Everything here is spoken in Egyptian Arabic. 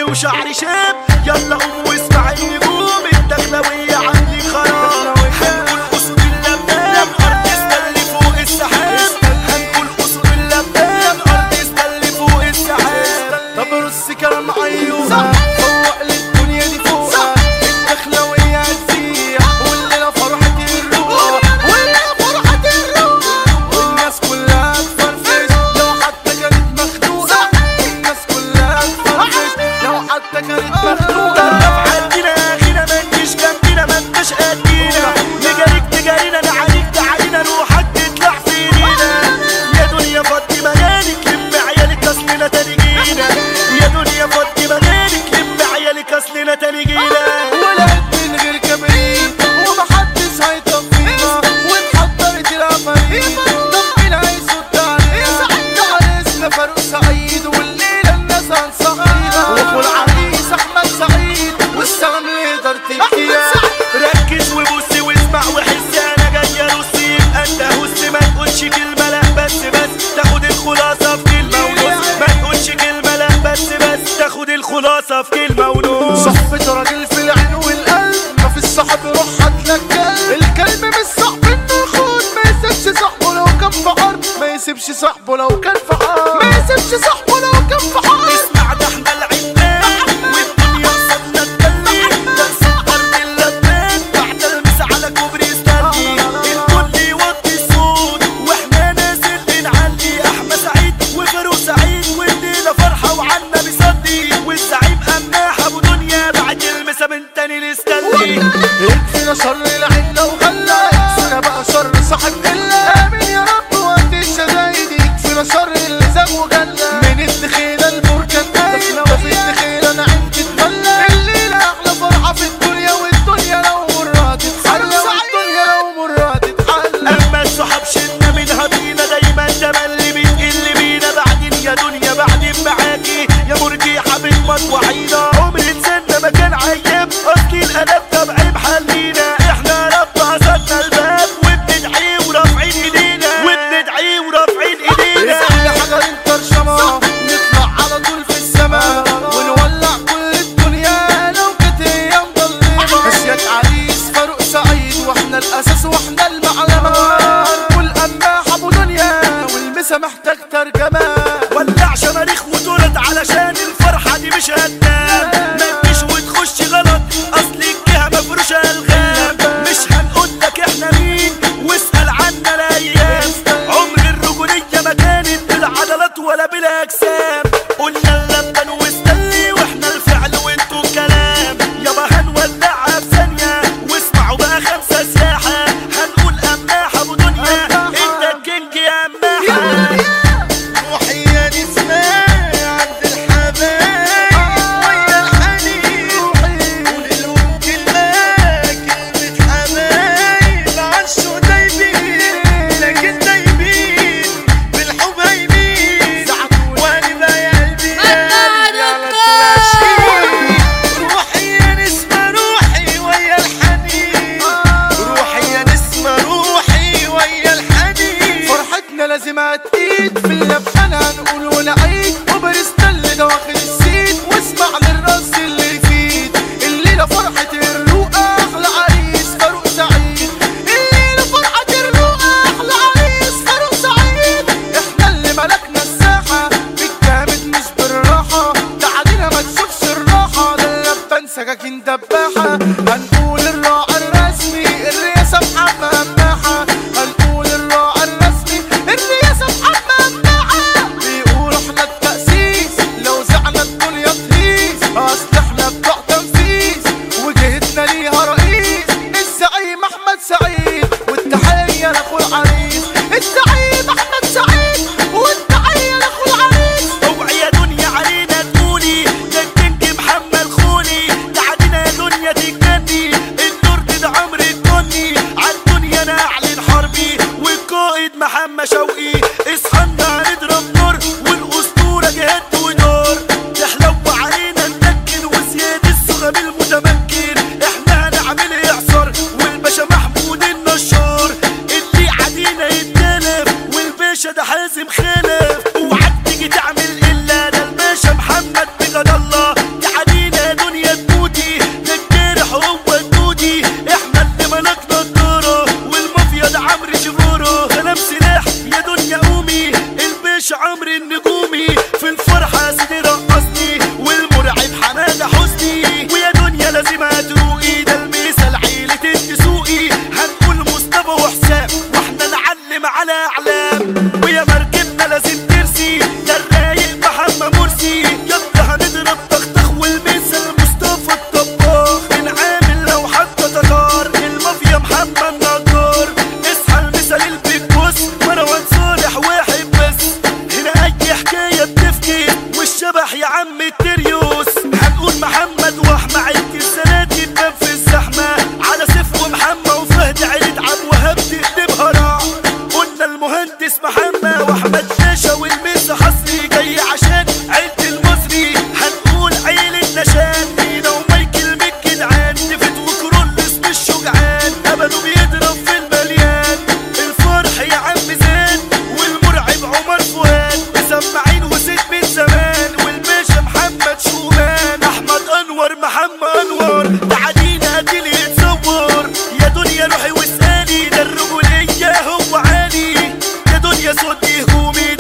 وشعري شاب يلا قوم واسمع النجوم الدخلوية عندي خراب هنقول أسود اللبان أرض استل فوق السحاب هنقول أسود اللبان أرض استل فوق السحاب طب رص كلام عيوبة فوق للدنيا دي فوق الدخلوية هتزيع والليلة فرحة الروح والليلة فرحة الروح والناس كلها تفرفش لو حتى كانت مخنوقة الناس كلها تفرفش لو حتى كانت مخنوقة عندنا اخينا ما انتش جنبنا ما انتش قدينا نجاريك تجارينا نعانيك تعالينا روحك تطلع في ايدينا يا دنيا فضي مجالك لم عيالك اصلنا تاني جينا يا دنيا فضي مجالك لم عيالك اصلنا تاني جينا ولقيت من غير كبريت ومحدش هيطفينا واتحضرت العفاريت طفينا هيصد علينا تعال اسمنا فاروق سعيد والليلة الناس هنصحينا واخو العريس احمد سعيد والسلام لإدارة الكيان ركز وبص واسمع وحس انا جاي ارص يبقى انت هس ما تقولش كلمة لا بس بس تاخد الخلاصة في كلمة ونص ما تقولش كلمة لا بس بس تاخد الخلاصة في كلمة ونص صحبة راجل في العين والقلب ما في الصحاب روح هاتلك كلب الكلب مش صاحب انه يخون ما يسيبش صاحبه لو كان في حرب ما يسيبش صاحبه لو كان في حرب ما يسيبش صاحبه لو كان في حرب اسمع ده احنا العنان والدنيا قصادنا تدلي ده نسكر اللبان بعد المس على كوبري ستانلي الكل يوطي الصوت واحنا نازل نعلي احمد سعيد وفاروق سعيد والليله فرحه وعنا بيصدي والزعيم قماح ابو دنيا بعد المسا من تاني لستانلي يكفينا شر العين لو غلى يكفينا بقى شر صاحب إلا آمين يا رب وقت الشدايد يكفينا شر اللي زاغ وجلى من الدخيلة البركة الدايد ده في الدخيلة أنا عندي تملى الليلة أحلى فرحة في الدنيا والدنيا لو مرة تتحلى والدنيا لو مرة تتحلى اما السحاب شلنا منها بينا دايما ده اللي بيتقل بينا بعدين يا دنيا بعدين معاكي يا مرجيحة بتمطوعينا عمر انساننا ما كان عيب اصلي الادب ده بعيب حلينا احنا رب عزتنا الباب وبندعي ورافعين ايدينا وبندعي ورافعين ايدينا احنا حجر الطرشمة نطلع على طول في السماء ونولع كل الدنيا لو كانت هي مضلمة مشيت عريس فاروق سعيد واحنا الاساس واحنا المعلمة والقماح ابو دنيا والمسا محتاج ترجمة ولع شماريخ وتولد علشان الفرحة دي مش هتنام ما تجيش وتخش غلط اصل الجهة مفروشة الغام مش هنقول لك احنا مين واسأل عنا الايام عمر الرجولية ما كانت بالعضلات ولا بالاجسام قلنا اللبن واستلي واحنا الفعل وانتوا الكلام يابا هنولعها في ثانية واسمعوا بقى خمسة سياحة هنقول قماح ابو دنيا انت الكينج يا قماحة روحي يا نسمة عند الحبايب ويا الحنين وللود كلمة كلمة حبايب عشوا دايبين لكن دايبين بالحب هايمين وانا بقى يا قلبي يلا تلاشين روحي يا نسمة روحي ويا الحنين روحي يا نسمة روحي ويا الحنين فرحتنا لازم اكيد في اللبان هنقول ونعيد وبرستل ده واخد السيد واسمع للراس اللي يفيد الليله فرحه الرؤى احلى عريس فاروق سعيد الليله فرحه الرؤى احلى عريس فاروق سعيد احنا اللي ملكنا الساحه بالجامد مش بالراحه تعالينا ما تشوفش الراحه ده اللبان سكاكين دباحه هنقول الراعي الرسمي الرئاسه محمد قماحه هنقول الراعي الرسمي الرئاسه محمد قماحه بيقولوا احنا التأسيس لو زعنا الدنيا تهيس اصل احنا بتوع تنفيذ وجهتنا ليها رئيس الزعيم احمد سعيد والتحيه لاخو العريس الزعيم احمد سعيد والتحيه لاخو العريس اوعي يا دنيا علينا تقولي ده الكينج محمد خوني تعالينا يا دنيا تجنني الدرد ده عمر الجني عالدنيا انا اعلن حربي والقائد محمد شوقي اصحنا هنضرب نار والاسطوره جهاد ودور تحلو علينا نتكن وزياد السغم المتمكن احنا هنعمل اعصار والباشا محمود النشار اللي عدينا يتلف والباشا ده حازم خلف اوعك تيجي تعمل الا ده الباشا محمد بجد الله تعال دنيا قومي البيش عمرو النجومي في الفرحة سيدي رقصني والمرعب حمادة حسني ويا دنيا لازم هتروقي ده المثل عيلة الدسوقي هنقول مصطفى وحسام واحنا نعلم على اعلام ويا مركبنا لازم ترسي ده الرايق محمد مرسي يلا هنضرب طخطخ والمثل مصطفى الطباخ بنعامل لو حتى تتار المافيا محمد نجار اصحى المثل البيك بوس مروان صالح واحد بس هنا اي حكايه بتفكي والشبح يا عم التريوس هنقول محمد واحمد عيلة السنات تبان في الزحمه على سيف ومحمد وفهد عيلة عم وهب تقلبها راع قلنا المهندس محمد واحمد باشا والميس حصري جاي عشان عيلة المصري هنقول عيلة نشان مينا ومايكل ميك جدعان نفت وكرولس مش شجعان ابدو بيضرب في المليان الفرح يا عم زين والمرعب عمر فؤاد مسمعين وست من زمان والباشا محمد شومان احمد انور محمد انور تعالينا قتل يتصور يا دنيا روحي واسالي ده الرجوليه هو عالي يا دنيا صوتي هجومي